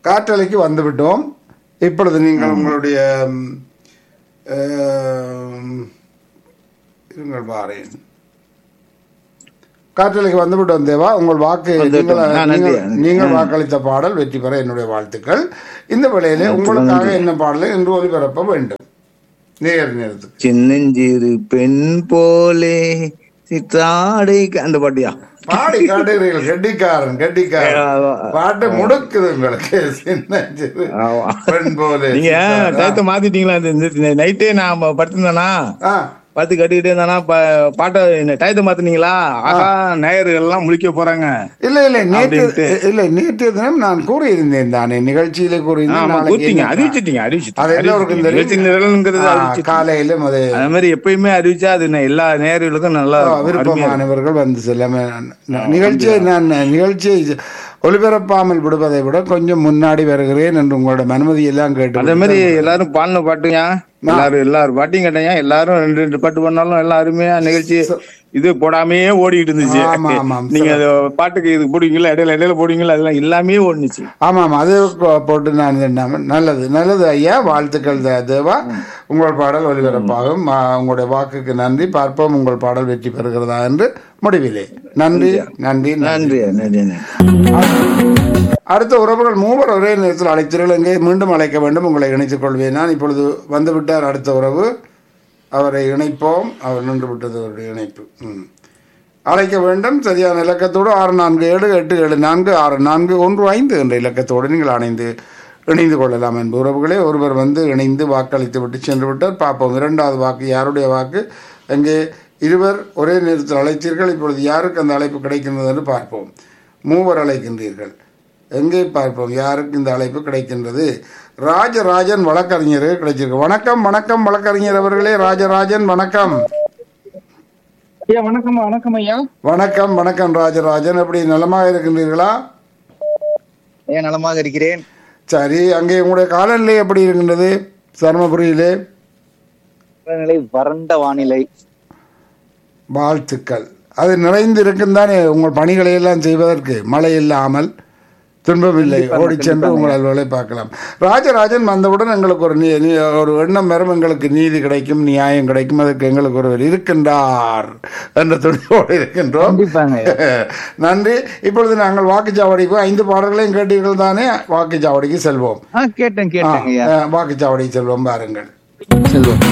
காற்றலைக்கு வந்துவிட்டோம் இப்பொழுது நீங்கள் உங்களுடைய ம், ஆம், இருங்கள் வாரேன் காற்றலைக்கு வந்துவிட்டோம் தேவா உங்கள் வாக்கு வந்துவிட்டோம். நீங்கள் ஆ, நன்றி. நீங்கள்- நீங்கள் வாக்களித்த பாடல் வெற்றி பெற என்னுடைய வாழ்த்துக்கள் இந்த வேளையிலே உங்களுக்காக என்ன பாடலை இன்று ஒலிபரப்ப வேண்டும் நேர் நேரத்துக்கு சின்னஞ்சிறு பெண் போலே சித்தாடை அந்த பாட்டியா பாடி காட்டுகிறீர்கள் கெட்டிக்காரன் கெட்டிக்காரன் பாட்டு முடுக்குது உங்களுக்கு சின்ன சிறு ஆமா. பெண் போல நீங்க டயத்தை மாத்திட்டீங்களா இந்த நைட்டே நான் படுத்திருந்தேனா ஆ பார்த்து கட்டிக்கிட்டே இருந்தானா ப- பாட்டை இந்த டயத்தை மாத்தினீங்களா ஆகா நேயர்கள் எல்லாம் முழிக்க போறாங்க இல்ல இல்ல நேற்று அப்படின்ட்டு. இல்ல நேற்று தினம் நான் கூறியிருந்தேன் தானே நிகழ்ச்சியிலே கூறியிருந்தேன் ஆமா நாளைக்கு கூட்டிங்க என்ன- அறிவிச்சிட்டீங்க அது அறிவிச்சிட்டீங்க எல்லோருக்கும் தெரியும். நிகழ்ச்சி நிரல்ங்கிறது ஆ, அறிவிச்சிட்டீங்க காலையில முத அதே மாதிரி எப்பயுமே அறிவிச்சா அது ந- எல்லா நேயர்களுக்கும் நல்லா இருக்கும். அருமையா இருக்கும். விருப்பமானவர்கள் வந்து செல்லாம நிகழ்ச்சியை நான் நிகழ்ச்சியை ஒளிபரப்பாமல் விடுவதை விட கொஞ்சம் முன்னாடி வருகிறேன் என்று உங்களோட அனுமதி எல்லாம் கேட்டு அதே மாதிரி எல்லாரும் பாடின பாட்டுங்க எல்லாரும் எல்லாரும் பாட்டையும் கேட்டீங்க எல்லாரும் ரெண்டு ரெண்டு பாட்டு பண்ணாலும் எல்லாம் அருமையா நிகழ்ச்சி இது போடாமையே ஓடிக்கிட்டு இருந்துச்சு ஆமா, ஆமாம். நீங்க அது பாட்டுக்கு இது போடுவீங்களா இடையில இடையில போடுவீங்களா அதெல்லாம் எல்லாமே ஓடுனுச்சு ஆமாம் அது கொ- போட்டு நான் எண்ணாம நல்லது நல்லது ஐயா வாழ்த்துக்கள் தே- தேவா உங்கள் பாடல் ஒலிபரப்பாகும் ஆ, உங்களுடைய வாக்குக்கு நன்றி பார்ப்போம் உங்கள் பாடல் வெற்றி பெறுகிறதா என்று முடிவிலே நன்றி நன்றி நன்றி நன்றி நன்றி அடுத்த உறவுகள் மூவர் ஒரே நேரத்தில் அழைத்தீர்கள் எங்கே மீண்டும் அழைக்க வேண்டும் உங்களை இணைத்துக் கொள்வேன் நான் இப்பொழுது வந்துவிட்டார் அடுத்த உறவு அவரை இணைப்போம் அவர் நின்று விட்டது அவருடைய இணைப்பு ம். அழைக்க வேண்டும் சரியான இலக்கத்தோடு ஆறு நான்கு ஏழு எட்டு ஏழு நான்கு ஆறு நான்கு ஒன்று ஐந்து என்ற இலக்கத்தோடு நீங்கள் அணைந்து இணைந்து கொள்ளலாம் என்பது உறவுகளே ஒருவர் வந்து இணைந்து வாக்களித்து விட்டு சென்று விட்டார் பார்ப்போம் இரண்டாவது வாக்கு யாருடைய வாக்கு எங்கே இருவர் ஒரே நேரத்தில் அழைத்தீர்கள் இப்பொழுது யாருக்கு அந்த அழைப்பு கிடைக்கின்றது என்று பார்ப்போம் மூவர் அழைக்கின்றீர்கள் எங்கே பார்ப்போம் யாருக்கு இந்த அழைப்பு கிடைக்கின்றது ராஜராஜன் வழக்கறிஞர் கிடைச்சிருக்கு வணக்கம் வணக்கம் வழக்கறிஞர் அவர்களே ராஜராஜன் வணக்கம் ஐயா வணக்கம் வணக்கம் ஐயா வணக்கம் வணக்கம் ராஜராஜன் எப்படி நலமாக இருக்கின்றீர்களா ஐயா நலமாக இருக்கிறேன் சரி அங்கே உங்களுடைய காலநிலை எப்படி இருக்கின்றது தருமபுரியிலே நிலை வறண்ட வானிலை வாழ்த்துக்கள் அது நிறைந்து இருக்கும் தானே உங்கள் பணிகளை எல்லாம் செய்வதற்கு மழை இல்லாமல் துன்பமில்லை ஓடிச் சென்று உங்கள் அலுவலை பார்க்கலாம் ராஜராஜன் வந்தவுடன் எங்களுக்கு ஒரு நீ- நீ- ஒரு எண்ணம் வரும் எங்களுக்கு நீதி கிடைக்கும் நியாயம் கிடைக்கும் அதற்கு எங்களுக்கு ஒருவர் இருக்கின்றார் என்ற துணிவோடு இருக்கின்றோம் கண்டிப்பாங்க நன்றி இப்பொழுது நாங்கள் வாக்குச்சாவடிக்கு ஐந்து பாடல்களையும் கேட்டீர்கள் தானே வாக்குச்சாவடிக்கு செல்வோம் ஆ கேட்டேன் கேட்டேங்க ஐயா அஹ், வாக்குச்சாவடிக்கு செல்வோம் பாருங்கள் செல்வம்